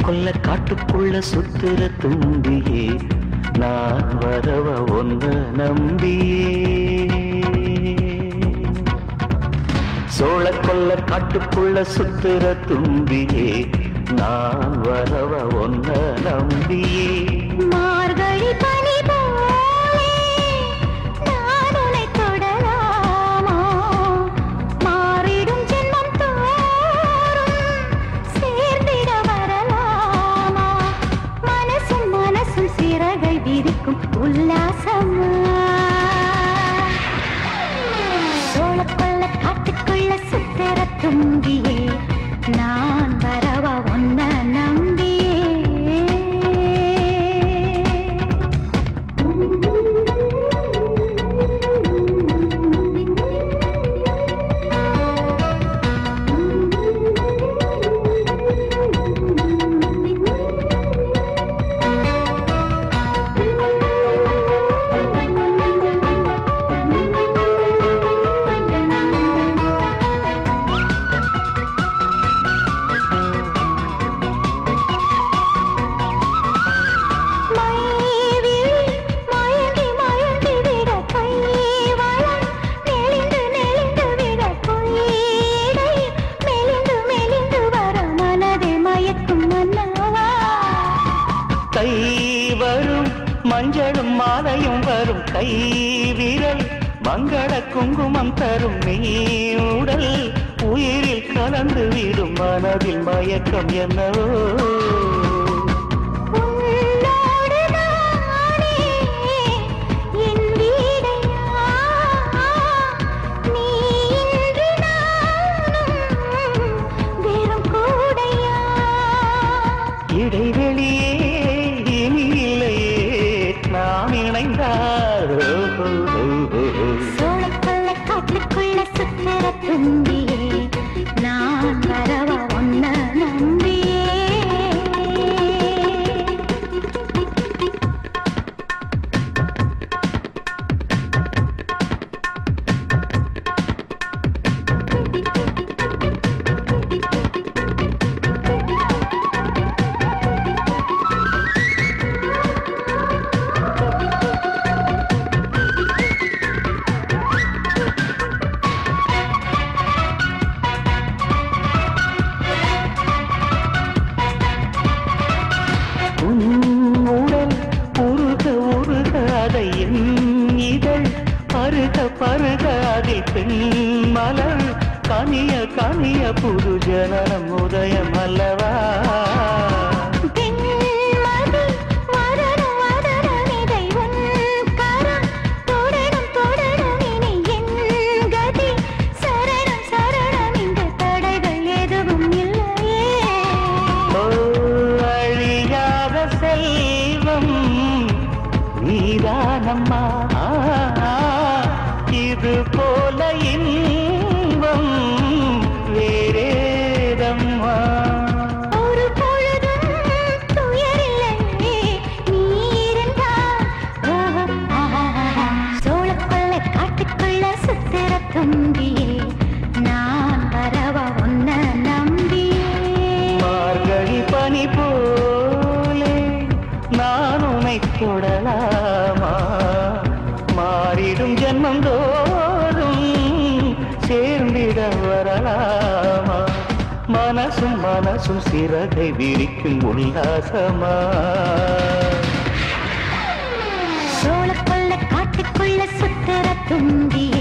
கொல்ல காட்டுக்குள்ள சுத்துற தும்பியே நான் வரவ ஒன்ன நம்பியே சோழ கொல்ல காட்டுக்குள்ள சுத்துற தும்பியே நான் வரவ ஒன்ன நம்பியே மார்கழி பனி போலே நான் உன்னை தொடலாமா மாறிடும் ஜென்மம் தோறும் சேர்ந்திட வரலாமா மனசும் மனசும் சிறகை விரிக்கும் உல்லாசமா சோழக்கொள்ள காட்டுக்குள்ள சுத்திர தும்பியே நான் வரவா ஒன்ன நம்பியே மைவிழி மயங்கி மயங்கி விட கைவளம் நெளிந்து நெளிந்து விட பொய்டை மெலிந்து மெலிந்து வர மனதை மயக்கும் மன்னவா கை வரும் மஞ்சளும் மாலையும் வரும் கை விரல் மங்கள குங்குமம் தரும் நீ உடல் உயிரில் கலந்து விடும் மனதில் மயக்கம் என்னவோ உன்னோடு நானே என் வீடையா நீ இன்று நானும் வெறும் கூடையா இடைவெளியே இனி இல்லையே நாம் இணைந்தார் சோழக்கொள்ள காட்டுக்குள்ள சுத்திர தும்பியே நான் வரவா ஒன்ன நம்பியே உன் உடல் உருக உருக அதை என் இதழ் பருக பருக அதில் பெண் மலர் கனிய கனிய புது ஜனனம் உதயம் அல்லவா தென்மதி வதனம் வதனம் இதை உன் கரம் தொடரும் தொடரும் இனி என் கதி சரணம் சரணம் இங்கு தடைகள் எதுவும் இல்லையே ஓ, அழியாத செல்வம் நீதானம்மா இது போல இன்பம் வேறேதம்மா ஒரு பொழுதும் துயரில்லையே நீ இருந்தால் சோழக்கொள்ள காட்டுக்குள்ள சுத்திர தும்பியே நான் வரவா ஒன்ன நம்பியே மார்கழி பனி போலே நான் உனை தொடலாமா மாறிடும் ஜென்மம் தோறும் சேர்ந்திட வரலாமா மனசும் மனசும் சிறகை விரிக்கும் உல்லாசமா சோழக்கொள்ள காட்டுக்குள்ள சுத்திர தும்பியே